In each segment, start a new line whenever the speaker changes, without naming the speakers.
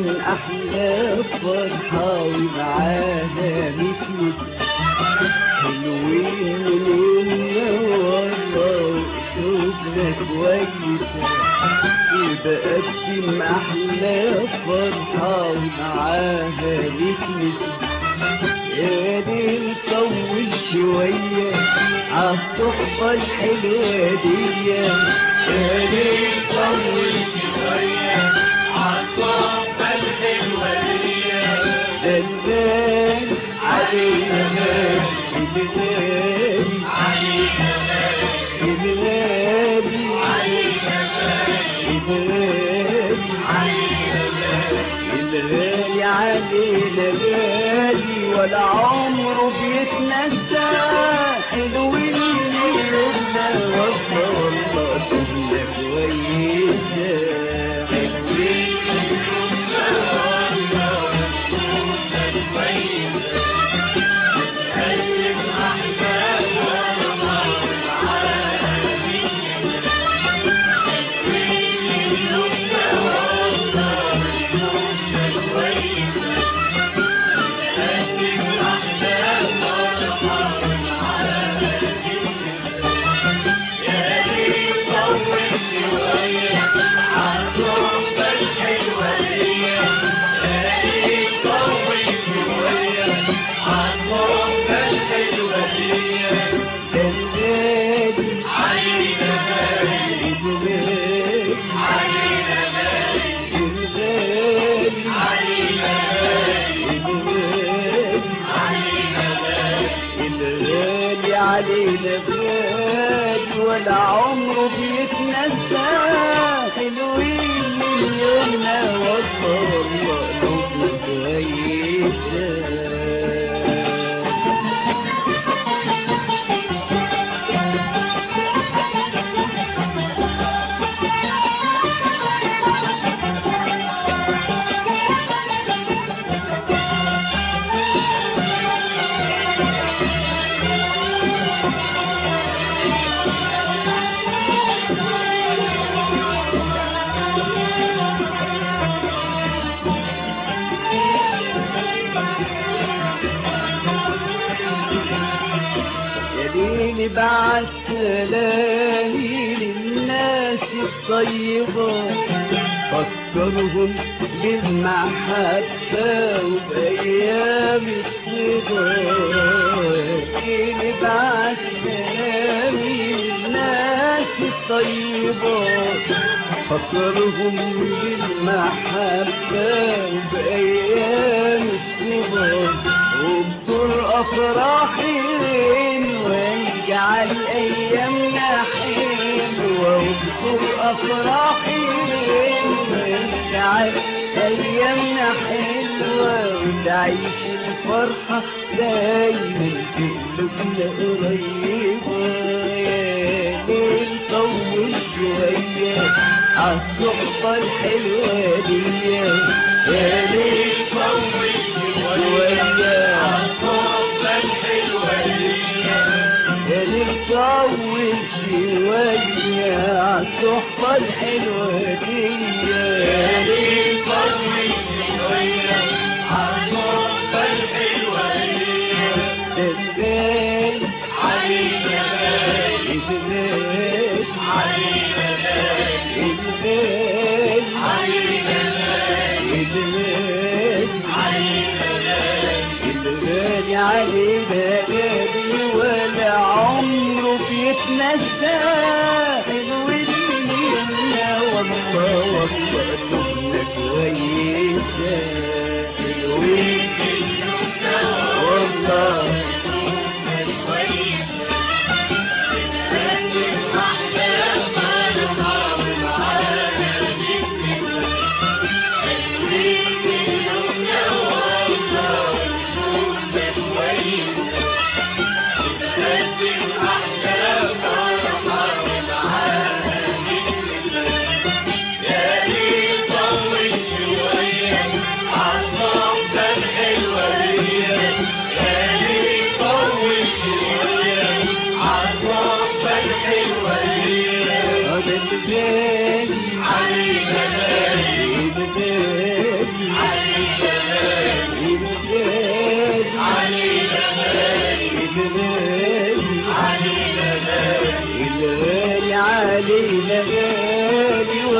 أحلى فرحة ومعاها مثلك حلوين مننا والله وقلوبنا كويسة يبقى أقدم أحلى فرحة ومعاها مثلك يا دي نطول شوية عالصحبة الحلوة دي يا دي نطول شوية عالصحبة الحلوة دي دلال علينا الغالي علينا الغالي الغالي علينا غالي ولا عمره بيتنسى حلوين يومنا والله والله كنا كويسة حلوين يومنا والله كنا كويسة قلب أحباب والله العالمين الغالي علينا غالي ولا عمره بيتنسى حلوين من يومنا والله والله لو كويسة يا ليلي بعد سلامي للناس الطيبة فكرهم بالمحبة وبأيام الصبا يا ليلي بعد سلامي للناس الطيبة فكرهم بالمحبة وبأيام الصبا واذكر أفراحين واجعل أيامنا حلوة واذكر أفراحين واجعل أيامنا حلوة وتعيش الفرحة دايما في قلوبنا قريبة يا ليل طول شوية عالصحبة الحلوة دي يا ليل طول شوية عالصحبة الحلوة دي يا ليل طول شوية عالصحبة الحلوة دي يا ليل طول شوية عالصحبة الحلوة دي الغالي علينا غالي الغالي علينا غالي الغالي علينا غالي الغالي علينا غالي الغالي علينا غالي ولا عمره بيتنسى حلوين منا والله والله كنا كويسة حلوين منا والله هذا الغالي علينا غالي الغالي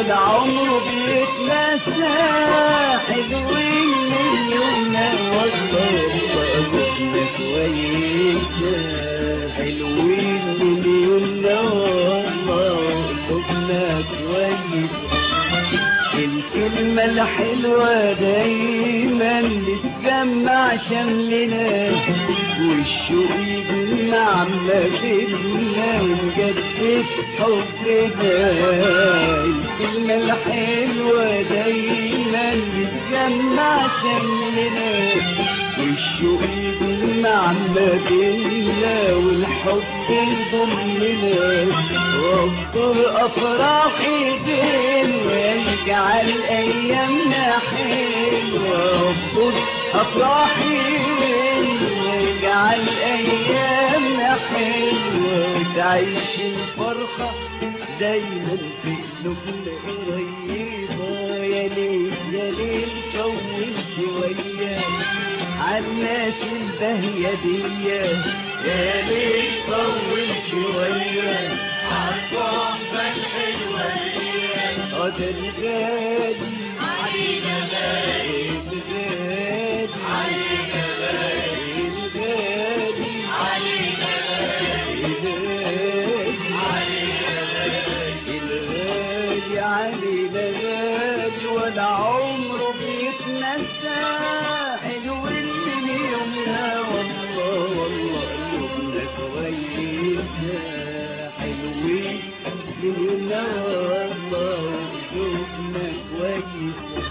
ولا عمره بيتنسى حلوين من يومنا والله وقفنا كويسة حلوين من يومنا والله وقفنا كويسة الكلمة الحلوة دايما بتجمع شملنا والشوق يجمع ما بينا ونجدد حبنا الكلمة الحلوة دايما بتجمع شملنا والشوق يجمع ما بينا والحب يضمنا وافطر افراحي بين ويجعل ايامنا حلوه وافطر افراحي بين ويجعل ايامنا حلوه وتعيش الفرحه دايما في قلوبنا قريبه يا ليل يا ليل طول شويه عالناس البهية دي يا ليل طول شوية
عالصحبة الحلوة دي
قدر غالي
علينا باقي
الغالي
علينا باقي
الغالي
علينا باقي
الغالي
علينا باقي
الغالي علينا غالي ولا عمره بيتنسى حلو اللي يومنا والله والله يومنا كويسة حلوين لينا والله يومنا كويسة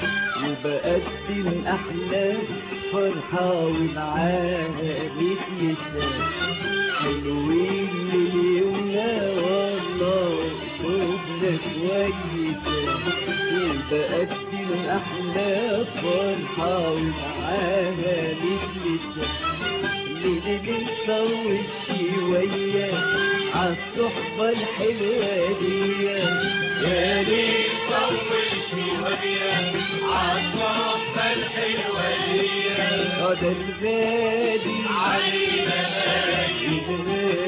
وبقدم أحلى فرحة ومعاها بيتنسى حلوين ليومنا والله شوفنا كويسة وبقدم أحلى فرحة ومعاها مثلسة ليلي بنصور شوية عالصحبة الحلوة دي يا ليل
طول شوية عالصحبة الحلوة دي
قدر غالي
علينا باقي
الغالي